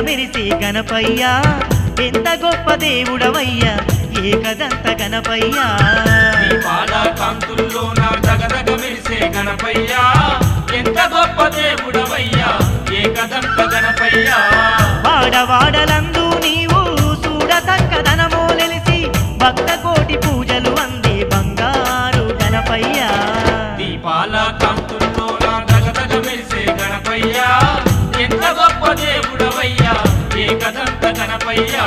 మెరిసే గణపయ్యా ఎంత గొప్ప దేవుడవయ్యా ఏకదంత గణపయ్యా దీపాల కాంతుల్లోన దగదగ మెరిసే గణపయ్యా ఎంత గొప్ప దేవుడవయ్యా ఏకదంత గణపయ్యా వాడవాడలందు నీవు చూడ చక్కదనమోలెలిసి భక్త కోటి పూజలు అందే బంగారు గణపయ్యా దీపాల కాంతుల్లోన దగదగ మెరిసే గణపయ్యా ఎంత గొప్ప దేవుడవయ్యా ఏకదంత గణపయ్యా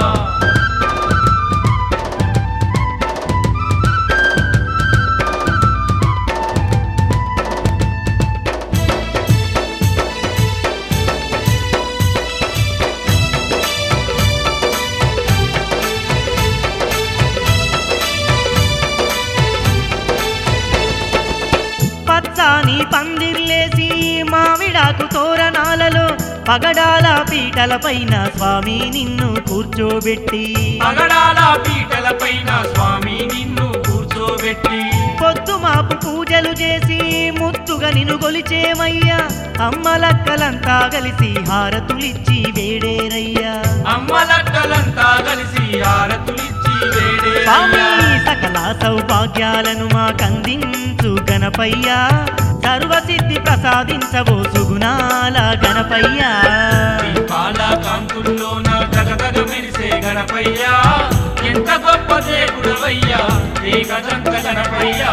పచ్చాని పందిర్లేసి మామిడాకు తోరణాలలో పగడాల పీటల పైన స్వామి నిన్ను కూర్చోబెట్టి పగడాల పీటల పైన స్వామి నిన్ను కూర్చోబెట్టి పొద్దు మాపు పూజలు చేసి ముత్తుగా నిన్ను గొలిచేమయ్యా అమ్మలక్కలంతా కలిసి హారతులిచ్చి వేడేరయ్యా అమ్మలక్కలంతా కలిసి హారతులిచ్చి వేడే స్వామి సకల సౌభాగ్యాలను మాకందించు గణపయ్యా సర్వసిద్ధి ప్రసాదించవో సుగుణాల గణపయ్యా దీపాల కాంతుల్లోన దగదగ మెరిసే గణపయ్యా ఎంత గొప్ప దేవుడవయ్యా ఏకదంత గణపయ్యా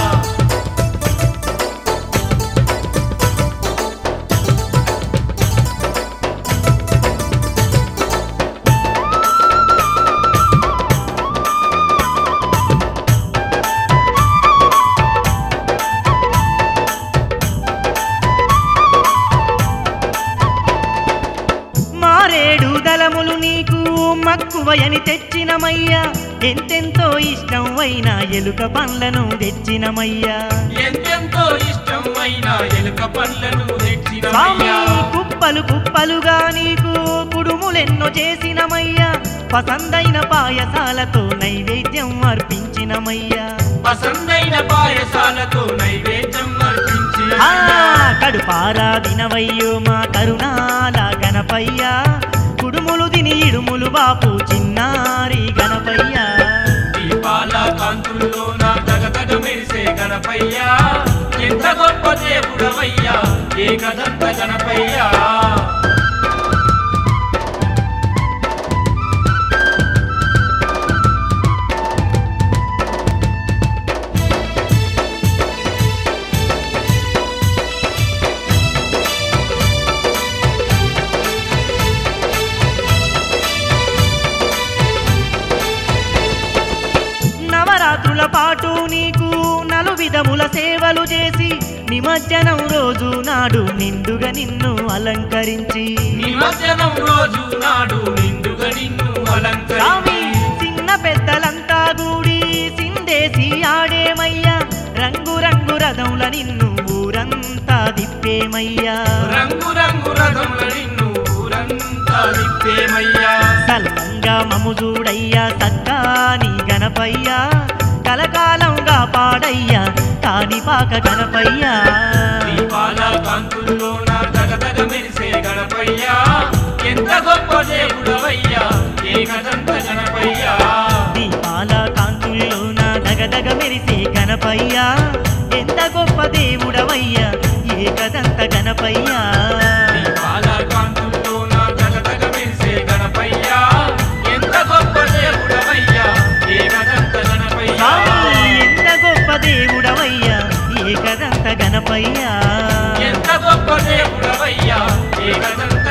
మారేడు దళములు నీకు మక్కువయని తెచ్చినమయ్యా ఎంతెంతో ఇష్టం అయిన ఎలుక పండ్లను తెచ్చినమయ్యా ఎంతెంతో ఇష్టం అయిన ఎలుక పళ్ళను స్వామి తెచ్చినవయ్యా కుప్పలు కుప్పలుగా నీకు కుడుములెన్నో చేసినమయ్యా పసందైన పాయసాలతో నైవేద్యం అర్పించినమయ్యా పసందైన పాయసాలతో నైవేద్యం అర్పించి ఆ కడుపారా దినవయ్యో మా కరుణాల గణపయ్యా కుడుములు దిని ఇడుములు బాపు చిన్నారి గణపయ్యా దీపాల కాంతుల్లోన దగదగ మెరిసే గణపయ్యా ఎంత గొప్ప దేవుడవయ్యా ఏకదంత గణపయ్యా నవరాత్రుల పాటు నీకు నలు విధముల సేవలు చేసి నిమజ్జనం రోజు నాడు నిండుగా నిన్ను అలంకరించి నిమజ్జనం రోజు నాడు నిండుగా నిన్ను అలంకరించి స్వామి చిన్న పెద్దలంతా గూడి సిందేసి ఆడేమయ్యా రంగు రంగు రథముల నిన్ను ఊరంతా దిప్పేమయ్యా రంగు రంగు రథముల నిన్ను ఊరంతా తిప్పేమయ్యా సల్లంగా మము చూడయ్యా సక్కాని గణపయ్యా కలకాలంగా పాడయ్యా కాణిపాక గణపయ్యా దీపాల కాంతుల్లోన దగదగ మెరిసే గణపయ్యా ఎంత గొప్ప దేవుడవయ్యా ఏకదంత గణపయ్యా దీపాల కాంతుల్లోన దగదగ మెరిసే గణపయ్యా ఎంత గొప్ప దేవుడవయ్యా ఏకదంత గణపయ్యా దీపాల కాంతుల్లోన దగదగ మెరిసే గణపయ్యా ఎంత గొప్ప దేవుడవయ్యా ఏకదంత గణపయ్యా స్వామి ఎంత గొప్ప దేవుడవయ్యా ఏకదంత గణపయ్యా ఎంత గొప్ప దేవుడవయ్యా ఏకదంత